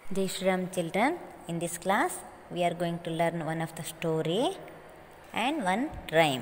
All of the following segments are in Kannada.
Jai Shri Ram children, in this class we are going to learn one of the story and one rhyme.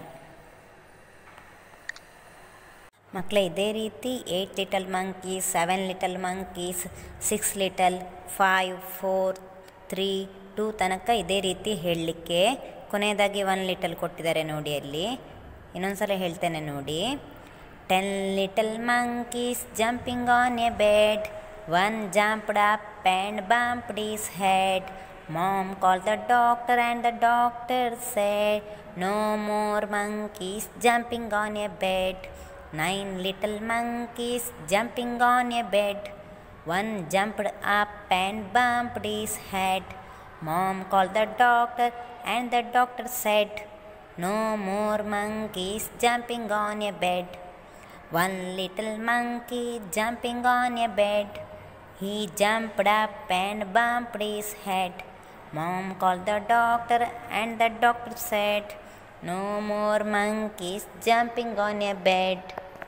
ಮಕ್ಕಳೇ ಇದೇ ರೀತಿ eight little monkeys seven little monkeys six little five four three two ತನಕ ಇದೇ ರೀತಿ ಹೇಳಲಿಕ್ಕೆ ಕೊನೆಯದಾಗಿ ಒನ್ ಲಿಟಲ್ ಕೊಟ್ಟಿದ್ದಾರೆ ನೋಡಿ ಅಲ್ಲಿ ಇನ್ನೊಂದು ಸಲ ಹೇಳ್ತೇನೆ ನೋಡಿ ten little monkeys jumping on a bed one jumped up and bumped his head. Mom called the doctor and the doctor said, No more monkeys jumping on a bed. Nine little monkeys jumping on a bed. One jumped up and bumped his head. Mom called the doctor and the doctor said, No more monkeys jumping on a bed. One little monkey jumping on a bed. He jumped up and bumped his head. Mom called the doctor and the doctor said, No more monkeys jumping on a bed.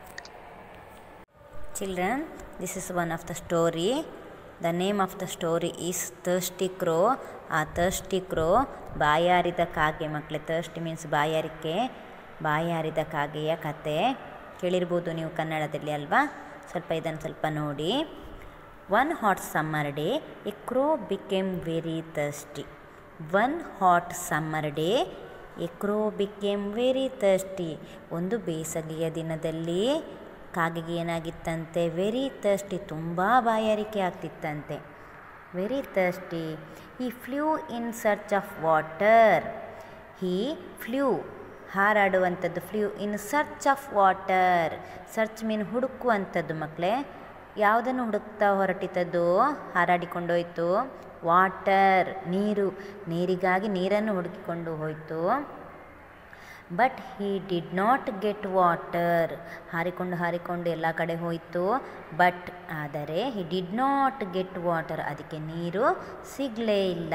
Children, this is one of the story. The name of the story is Thirsty Crow. ಆ ಥರ್ಸ್ಟಿ ಕ್ರೋ ಬಾಯಾರಿದ ಕಾಗೆ ಮಕ್ಕಳೇ ಥರ್ಸ್ಟಿ ಮೀನ್ಸ್ ಬಾಯಾರಿಕೆ ಬಾಯಾರಿದ ಕಾಗೆಯ ಕತೆ ಕೇಳಿರ್ಬೋದು ನೀವು ಕನ್ನಡದಲ್ಲಿ ಅಲ್ವಾ ಸ್ವಲ್ಪ ಇದನ್ನು ಸ್ವಲ್ಪ ನೋಡಿ one hot summer day a crow became very thirsty one hot summer day a crow became very thirsty ಒಂದು ಬೇಸಗೆಯ ದಿನದಲ್ಲಿ ಕಾಗೆಗೆ ಏನಾಗಿತ್ತಂತೆ ವೆರಿ ಥರ್ಸ್ಟಿ ತುಂಬ ಬಾಯಾರಿಕೆ ಆಗ್ತಿತ್ತಂತೆ very thirsty he flew in search of water he flew ಹಾರಾಡುವಂಥದ್ದು flew in search of water search mean ಹುಡುಕುವಂಥದ್ದು ಮಕ್ಕಳೇ ಯಾವುದನ್ನು ಹುಡುಕ್ತಾ ಹೊರಟಿತದ್ದು ಹಾರಾಡಿಕೊಂಡೋಯ್ತು ವಾಟರ್ ನೀರು ನೀರಿಗಾಗಿ ನೀರನ್ನು ಹುಡುಕಿಕೊಂಡು ಹೋಯಿತು but he did not get water ಹಾರಿಕೊಂಡು ಹಾರಿಕೊಂಡು ಎಲ್ಲ ಕಡೆ ಹೋಯಿತು ಬಟ್ ಆದರೆ he did not get water ಅದಕ್ಕೆ ನೀರು ಸಿಗಲೇ ಇಲ್ಲ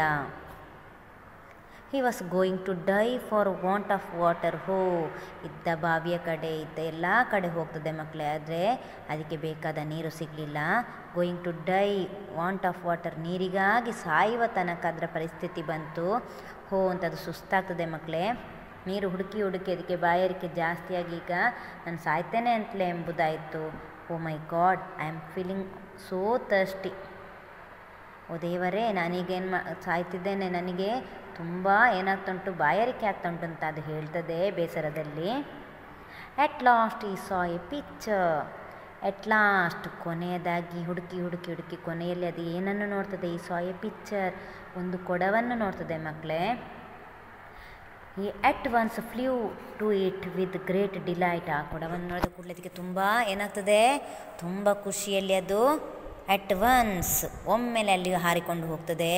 he was going to die for want of water ಹೋ ಇದ್ದ ಬಾವಿಯ ಕಡೆ ಇದ್ದ ಎಲ್ಲ ಕಡೆ ಹೋಗ್ತದೆ ಮಕ್ಕಳೇ ಆದರೆ ಅದಕ್ಕೆ ಬೇಕಾದ ನೀರು ಸಿಗಲಿಲ್ಲ going to die want of water ನೀರಿಗಾಗಿ ಸಾಯುವ ತನಕ ಅದರ ಪರಿಸ್ಥಿತಿ ಬಂತು ಹೋ ಅಂತದು ಸುಸ್ತಾಗ್ತದೆ ಮಕ್ಕಳೇ ನೀರು ಹುಡುಕಿ ಹುಡುಕಿ ಅದಕ್ಕೆ ಬಾಯಾರಿಕೆ ಜಾಸ್ತಿಯಾಗಿ ಈಗ ನಾನು ಸಾಯ್ತೇನೆ ಅಂತಲೇ ಎಂಬುದಾಯಿತು oh my god I am feeling so thirsty ಓ ದೇವರೇ ನಾನೀಗೇನು ಮಾ ಸಾಯ್ತಿದ್ದೇನೆ ನನಗೆ ತುಂಬ ಏನಾಗ್ತುಂಟು ಬಾಯಾರಿಕೆ ಆಗ್ತುಂಟು ಅಂತ ಅದು ಹೇಳ್ತದೆ ಬೇಸರದಲ್ಲಿ at last he saw a pitcher at last ಕೊನೆಯದಾಗಿ ಹುಡುಕಿ ಹುಡುಕಿ ಹುಡುಕಿ ಕೊನೆಯಲ್ಲಿ ಅದು ಏನನ್ನು ನೋಡ್ತದೆ ಈ ಸಾ ಎ ಪಿಕ್ಚರ್ ಒಂದು ಕೊಡವನ್ನು ನೋಡ್ತದೆ ಮಕ್ಕಳೇ he at once flew to it with great delight ಆ ಕೊಡವನ್ನು ನೋಡಿದ ಕೂಡಲೇ ಅದಕ್ಕೆ ತುಂಬ ಏನಾಗ್ತದೆ ತುಂಬ ಖುಷಿಯಲ್ಲಿ ಅದು ಅಟ್ ಒನ್ಸ್ ಒಮ್ಮೆಲೆ ಅಲ್ಲಿ ಹಾರಿಕೊಂಡು ಹೋಗ್ತದೆ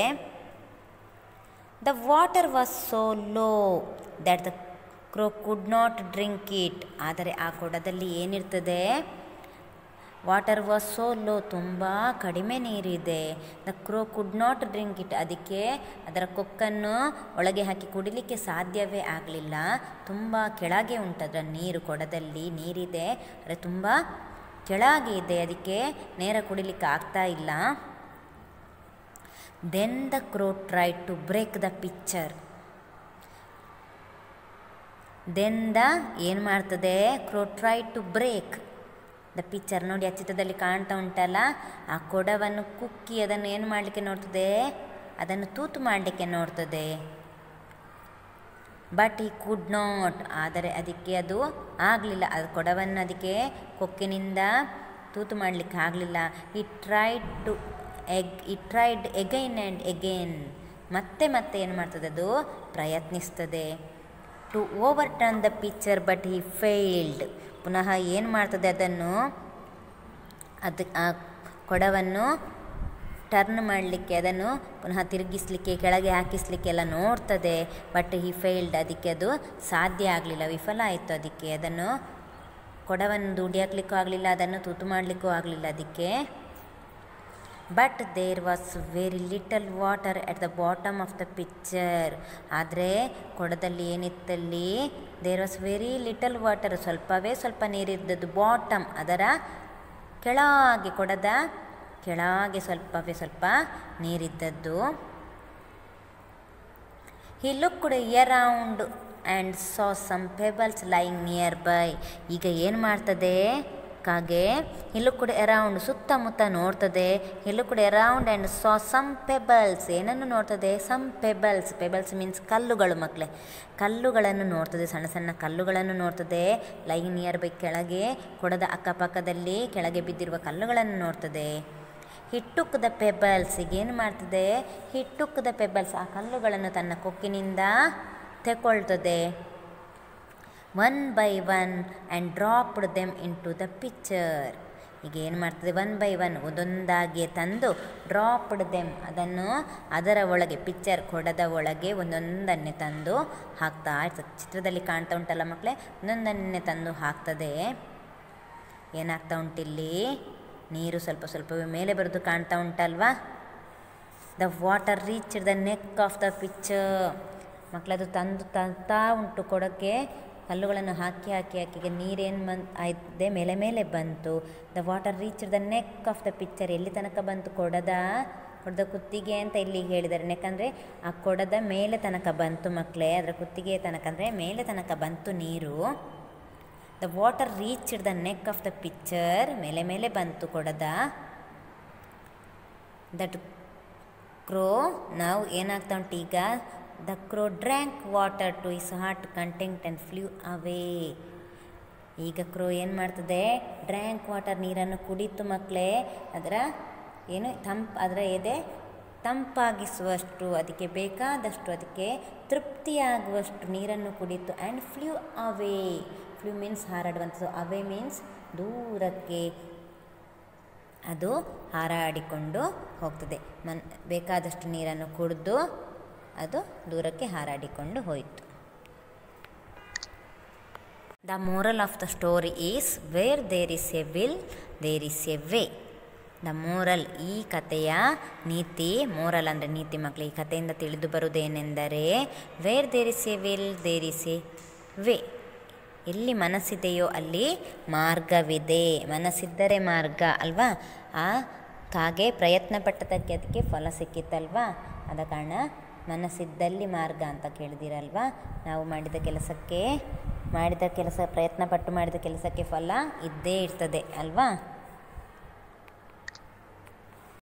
the water was so low that the crow could not drink it ಆದರೆ ಆ ಕೊಡದಲ್ಲಿ ಏನಿರ್ತದೆ ವಾಟರ್ ವಾಸ್ ಸೋ ಲೋ ತುಂಬ ಕಡಿಮೆ ನೀರಿದೆ the crow could not drink it ಅದಕ್ಕೆ ಅದರ ಕೊಕ್ಕನ್ನು ಒಳಗೆ ಹಾಕಿ ಕುಡಿಲಿಕ್ಕೆ ಸಾಧ್ಯವೇ ಆಗಲಿಲ್ಲ ತುಂಬ ಕೆಳಗೆ ಉಂಟದರ ನೀರು ಕೊಡದಲ್ಲಿ ನೀರಿದೆ ಆದರೆ ತುಂಬ ಕೆಳಗೆ ಇದೆ ಅದಕ್ಕೆ ನೇರ ಕುಡಿಲಿಕ್ಕೆ ಆಗ್ತಾ ಇಲ್ಲ then the crow try to break the pitcher then the ಏನು ಮಾಡ್ತದೆ crow try to break the pitcher ನೋಡಿ ಆ ಚಿತ್ರದಲ್ಲಿ ಕಾಣ್ತಾ ಉಂಟಲ್ಲ ಆ ಕೊಡವನ್ನು ಕುಕ್ಕಿ ಅದನ್ನು ಏನು ಮಾಡಲಿಕ್ಕೆ ನೋಡ್ತದೆ ಅದನ್ನು ತೂತು ಮಾಡಲಿಕ್ಕೆ ನೋಡ್ತದೆ ಬಟ್ ಈ ಕುಡ್ ನಾಟ್ ಆದರೆ ಅದಕ್ಕೆ ಅದು ಆಗಲಿಲ್ಲ ಅದು ಕೊಡವನ್ನು ಅದಕ್ಕೆ ಕೊಕ್ಕಿನಿಂದ ತೂತು ಮಾಡಲಿಕ್ಕೆ ಆಗಲಿಲ್ಲ he tried to egg he tried again and again ಮತ್ತೆ ಮತ್ತೆ ಏನು ಮಾಡ್ತದೆ ಅದು ಪ್ರಯತ್ನಿಸ್ತದೆ to overturn the pitcher but he failed ಪುನಃ ಏನು ಮಾಡ್ತದೆ ಅದನ್ನು ಅದು ಆ ಕೊಡವನ್ನು ಟರ್ನ್ ಮಾಡಲಿಕ್ಕೆ ಅದನ್ನು ಪುನಃ ತಿರುಗಿಸ್ಲಿಕ್ಕೆ ಕೆಳಗೆ ಹಾಕಿಸ್ಲಿಕ್ಕೆ ಎಲ್ಲ ನೋಡ್ತದೆ ಬಟ್ ಈ ಫೇಲ್ಡ್ ಅದಕ್ಕೆ ಅದು ಸಾಧ್ಯ ಆಗಲಿಲ್ಲ ವಿಫಲ ಆಯಿತು ಅದಕ್ಕೆ ಅದನ್ನು ಕೊಡವನ್ನು ದುಡಿ ಹಾಕ್ಲಿಕ್ಕೂ ಆಗಲಿಲ್ಲ ಅದನ್ನು ತೂತು ಮಾಡಲಿಕ್ಕೂ ಆಗಲಿಲ್ಲ ಅದಕ್ಕೆ but there was very little water at the bottom of the pitcher ಆದರೆ ಕೊಡದಲ್ಲಿ ಏನಿತ್ತಲ್ಲಿ there was very little water ಸ್ವಲ್ಪವೇ ಸ್ವಲ್ಪ ನೀರಿದ್ದದ್ದು ಬಾಟಮ್ ಅದರ ಕೆಳಗೆ ಕೊಡದ ಕೆಳಗೆ ಸ್ವಲ್ಪವೇ ಸ್ವಲ್ಪ ನೀರಿದ್ದದ್ದು he looked around and saw some pebbles lying nearby ಈಗ ಏನು ಮಾಡ್ತದೆ ಕಾಗೆ ಹಿಲ್ಲು ಕೂಡ ಅರೌಂಡ್ ಸುತ್ತಮುತ್ತ ನೋಡ್ತದೆ ಹಿಲ್ಲು ಕೂಡ around and saw some pebbles ಏನನ್ನು ನೋಡ್ತದೆ ಸಮ್ ಪೆಬಲ್ಸ್ ಪೆಬಲ್ಸ್ ಮೀನ್ಸ್ ಕಲ್ಲುಗಳು ಮಕ್ಕಳೇ ಕಲ್ಲುಗಳನ್ನು ನೋಡ್ತದೆ ಸಣ್ಣ ಸಣ್ಣ ಕಲ್ಲುಗಳನ್ನು ನೋಡ್ತದೆ ಲೈನ್ ನಿಯರ್ ಬೈ ಕೆಳಗೆ ಕೊಡದ ಅಕ್ಕಪಕ್ಕದಲ್ಲಿ ಕೆಳಗೆ ಬಿದ್ದಿರುವ ಕಲ್ಲುಗಳನ್ನು ನೋಡ್ತದೆ ಹಿಟ್ಟುಕ್ ದ ಪೆಬಲ್ಸ್ ಈಗೇನು ಮಾಡ್ತದೆ ಹಿಟ್ಟುಕ್ ದ ಪೆಬಲ್ಸ್ ಆ ಕಲ್ಲುಗಳನ್ನು ತನ್ನ ಕೊಕ್ಕಿನಿಂದ ತೆಕೊಳ್ತದೆ one by one and dropped them into the pitcher ಈಗ ಏನು ಮಾಡ್ತದೆ ಒನ್ ಬೈ ಒನ್ ಒಂದೊಂದಾಗಿ ತಂದು ಡ್ರಾಪ್ಡ್ ದೆಮ್ ಅದನ್ನು ಅದರ ಒಳಗೆ ಪಿಕ್ಚರ್ ಕೊಡದ ಒಳಗೆ ಒಂದೊಂದನ್ನೇ ತಂದು ಹಾಕ್ತಾ ಇರ್ತದೆ ಚಿತ್ರದಲ್ಲಿ ಕಾಣ್ತಾ ಉಂಟಲ್ಲ ಮಕ್ಕಳೇ ಒಂದೊಂದನ್ನೇ ತಂದು ಹಾಕ್ತದೆ ಏನಾಗ್ತಾ ಉಂಟಿಲ್ಲಿ ನೀರು ಸ್ವಲ್ಪ ಸ್ವಲ್ಪವೇ ಮೇಲೆ ಬರೋದು ಕಾಣ್ತಾ ಉಂಟಲ್ವಾ the water reach the neck of the pitcher ಮಕ್ಕಳದು ತಂದು ತರ್ತಾ ಉಂಟು ಕೊಡೋಕ್ಕೆ ಕಲ್ಲುಗಳನ್ನು ಹಾಕಿ ಹಾಕಿ ಹಾಕಿ ನೀರೇನು ಬಂದು ಆಯ್ತದೆ ಮೇಲೆ ಮೇಲೆ ಬಂತು the water reach the neck of the pitcher ಎಲ್ಲಿ ತನಕ ಬಂತು ಕೊಡದ ಕೊಡದ ಕುತ್ತಿಗೆ ಅಂತ ಇಲ್ಲಿ ಹೇಳಿದ್ದಾರೆ ಯಾಕಂದರೆ ಆ ಕೊಡದ ಮೇಲೆ ತನಕ ಬಂತು ಮಕ್ಕಳೇ ಅದರ ಕುತ್ತಿಗೆ ತನಕ ಅಂದರೆ ಮೇಲೆ ತನಕ ಬಂತು ನೀರು the water reach the neck of the pitcher ಮೇಲೆ ಮೇಲೆ ಬಂತು ಕೊಡದ ದಟ್ ಕ್ರೋ ನಾವು ಏನಾಗ್ತಾ ಉಂಟು ಈಗ the crow drank water to his heart content and flew away ಈಗ ಕ್ರೋ ಏನು ಮಾಡ್ತದೆ ಡ್ರ್ಯಾಂಕ್ ವಾಟರ್ ನೀರನ್ನು ಕುಡಿತು ಮಕ್ಕಳೇ ಅದರ ಏನು ತಂಪ್ ಅದರ ಎದೆ ತಂಪಾಗಿಸುವಷ್ಟು ಅದಕ್ಕೆ ಬೇಕಾದಷ್ಟು ಅದಕ್ಕೆ ತೃಪ್ತಿಯಾಗುವಷ್ಟು ನೀರನ್ನು ಕುಡಿತು and flew away flew means ಹಾರಾಡುವಂಥದ್ದು ಅವೇ ಮೀನ್ಸ್ ದೂರಕ್ಕೆ ಅದು ಹಾರಾಡಿಕೊಂಡು ಹೋಗ್ತದೆ ಮನ್ ಬೇಕಾದಷ್ಟು ನೀರನ್ನು ಕುಡಿದು ಅದು ದೂರಕ್ಕೆ ಹಾರಾಡಿಕೊಂಡು ಹೋಯಿತು the moral of the story is where there is a will there is a way the moral ಈ ಕಥೆಯ ನೀತಿ ಮೋರಲ್ ಅಂದರೆ ನೀತಿ ಮಕ್ಕಳು ಈ ಕಥೆಯಿಂದ ತಿಳಿದು ಬರುವುದೇನೆಂದರೆ where there is a will there is a way ಎಲ್ಲಿ ಮನಸ್ಸಿದೆಯೋ ಅಲ್ಲಿ ಮಾರ್ಗವಿದೆ ಮನಸ್ಸಿದ್ದರೆ ಮಾರ್ಗ ಅಲ್ವಾ ಆ ಕಾಗೆ ಪ್ರಯತ್ನ ಪಟ್ಟದಕ್ಕೆ ಅದಕ್ಕೆ ಫಲ ಸಿಕ್ಕಿತ್ತಲ್ವಾ ಆದ ಕಾರಣ ಮನಸ್ಸಿದ್ದಲ್ಲಿ ಮಾರ್ಗ ಅಂತ ಕೇಳಿದಿರಲ್ವಾ ನಾವು ಮಾಡಿದ ಕೆಲಸಕ್ಕೆ ಮಾಡಿದ ಕೆಲಸ ಪ್ರಯತ್ನ ಪಟ್ಟು ಮಾಡಿದ ಕೆಲಸಕ್ಕೆ ಫಲ ಇದ್ದೇ ಇರ್ತದೆ ಅಲ್ವಾ